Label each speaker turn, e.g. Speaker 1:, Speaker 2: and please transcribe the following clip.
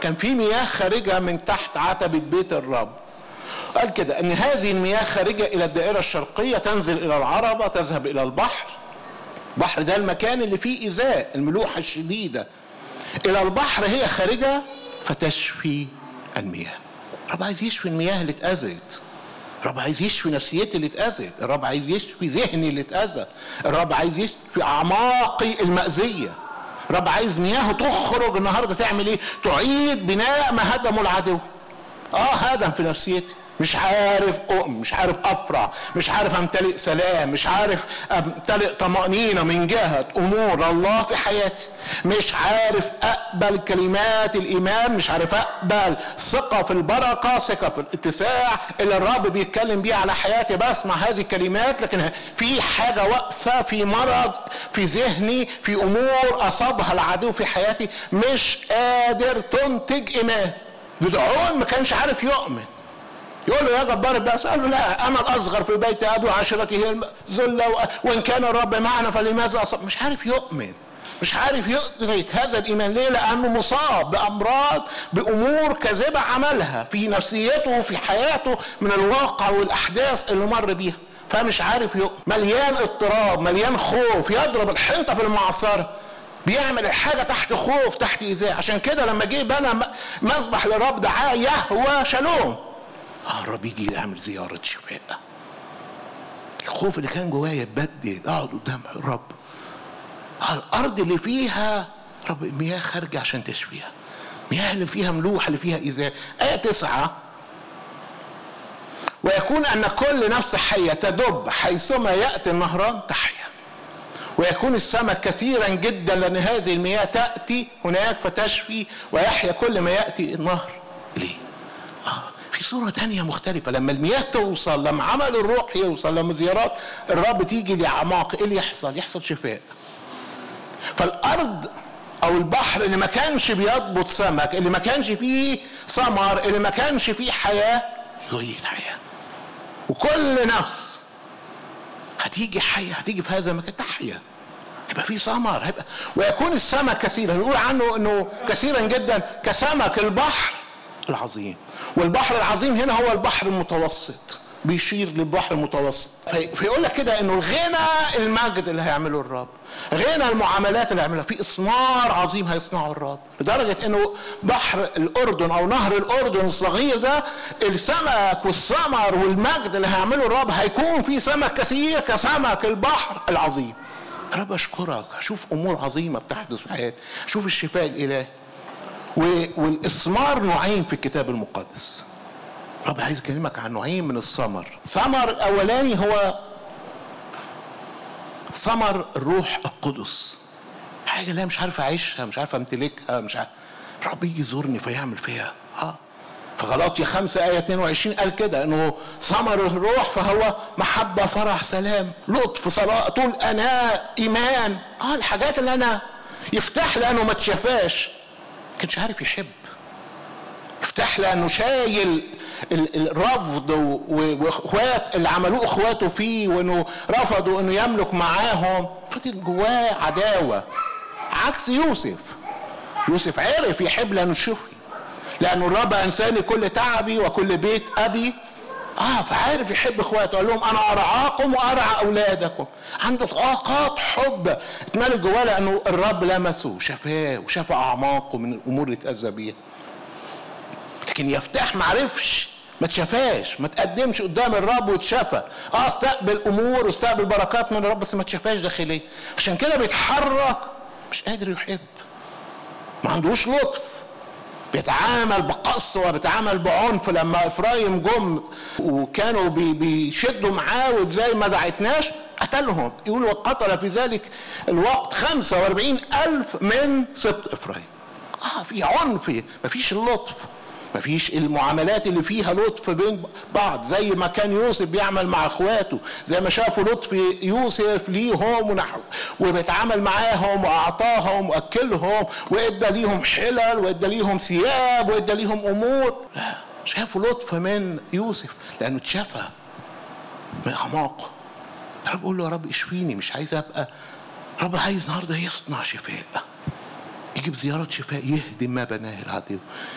Speaker 1: كان في مياه خارجه من تحت عتبه بيت الرب قال كده ان هذه المياه خارجه الى الدائره الشرقيه تنزل الى العربه تذهب الى البحر البحر ده المكان اللي فيه إزاء الملوحة الشديدة إلى البحر هي خارجة فتشفي المياه الرب عايز يشفي المياه اللي اتأذت الرب عايز يشفي نفسيتي اللي اتأذت الرب عايز يشفي ذهني اللي اتأذى الرب عايز يشفي أعماقي المأذية الرب عايز مياه تخرج النهارده تعمل ايه؟ تعيد بناء ما هدمه العدو. اه هدم في نفسيتي مش عارف أؤمن مش عارف أفرح مش عارف أمتلئ سلام مش عارف أمتلئ طمأنينة من جهة أمور الله في حياتي مش عارف أقبل كلمات الإيمان مش عارف أقبل ثقة في البركة ثقة في الاتساع اللي الرب بيتكلم بيه على حياتي بسمع هذه الكلمات لكن في حاجة واقفة في مرض في ذهني في أمور أصابها العدو في حياتي مش قادر تنتج إيمان جدعون ما كانش عارف يؤمن يقول له يا جبار البأس قال له لا انا الاصغر في بيت ابي وعشيرتي هي الذله وان كان الرب معنا فلماذا أصاب مش عارف يؤمن مش عارف يدرك هذا الايمان ليه؟ لانه مصاب بامراض بامور كاذبه عملها في نفسيته وفي حياته من الواقع والاحداث اللي مر بيها فمش عارف يؤمن مليان اضطراب مليان خوف يضرب الحنطه في المعصره بيعمل الحاجه تحت خوف تحت ايذاء عشان كده لما جه بنى مذبح للرب دعاه يهوى شالوم اه الرب يجي يعمل زيارة شفاء الخوف اللي كان جوايا يتبدد اقعد قدام الرب على الارض اللي فيها رب مياه خارجة عشان تشفيها مياه اللي فيها ملوحة اللي فيها إزاء آية تسعة ويكون أن كل نفس حية تدب حيثما يأتي النهران تحيا ويكون السمك كثيرا جدا لأن هذه المياه تأتي هناك فتشفي ويحيا كل ما يأتي النهر إليه آه في صورة تانية مختلفة لما المياه توصل لما عمل الروح يوصل لما زيارات الرب تيجي لأعماق إيه اللي يحصل؟ يحصل شفاء فالأرض أو البحر اللي ما كانش بيضبط سمك اللي ما كانش فيه ثمر اللي ما كانش فيه حياة يعيد حياة وكل نفس هتيجي حية هتيجي في هذا المكان تحيا هيبقى في ثمر هيبقى ويكون السمك كثيرا نقول عنه انه كثيرا جدا كسمك البحر العظيم والبحر العظيم هنا هو البحر المتوسط بيشير للبحر المتوسط فيقول لك كده انه الغنى المجد اللي هيعمله الرب غنى المعاملات اللي هيعملها في اثمار عظيم هيصنعه الرب لدرجه انه بحر الاردن او نهر الاردن الصغير ده السمك والثمر والمجد اللي هيعمله الرب هيكون في سمك كثير كسمك البحر العظيم رب اشكرك اشوف امور عظيمه بتحدث في حياتي اشوف الشفاء الالهي والاثمار نوعين في الكتاب المقدس رب عايز اكلمك عن نوعين من الثمر ثمر الاولاني هو ثمر الروح القدس حاجه لا مش عارف اعيشها مش عارف امتلكها مش عارف رب يجي يزورني فيعمل فيها اه فغلاطيا 5 آية 22 قال كده إنه ثمر الروح فهو محبة فرح سلام لطف صلاة طول أناء إيمان آه الحاجات اللي أنا يفتح لأنه ما اتشافاش كانش عارف يحب يفتح لأنه شايل الرفض واخوات اللي عملوه اخواته فيه وانه رفضوا انه يملك معاهم فضل جواه عداوه عكس يوسف يوسف عرف يحب لانه شفي لانه الرب انساني كل تعبي وكل بيت ابي اه فعارف يحب اخواته قال لهم انا ارعاكم وارعى اولادكم عنده طاقات حب اتملت جواه لانه الرب لمسه شفاه وشاف اعماقه من الامور اللي اتاذى بيها لكن يفتح ما عرفش ما اتشافاش ما تقدمش قدام الرب واتشافى اه استقبل امور واستقبل بركات من الرب بس ما اتشافاش داخليا عشان كده بيتحرك مش قادر يحب ما عندوش لطف بيتعامل بقسوة بيتعامل بعنف لما إفرايم جم وكانوا بي بيشدوا معاه وزي ما دعتناش قتلهم يقول وقتل في ذلك الوقت 45 ألف من سبط إفرايم آه في عنف مفيش اللطف مفيش المعاملات اللي فيها لطف بين بعض زي ما كان يوسف بيعمل مع اخواته زي ما شافوا لطف يوسف ليهم ونحو وبيتعامل معاهم واعطاهم واكلهم وادى ليهم حلل وادى ليهم ثياب وادى ليهم امور لا شافوا لطف من يوسف لانه اتشفى من اعماقه رب قول له يا رب اشفيني مش عايز ابقى رب عايز النهارده يصنع شفاء يجيب زيارة شفاء يهدم ما بناه العدو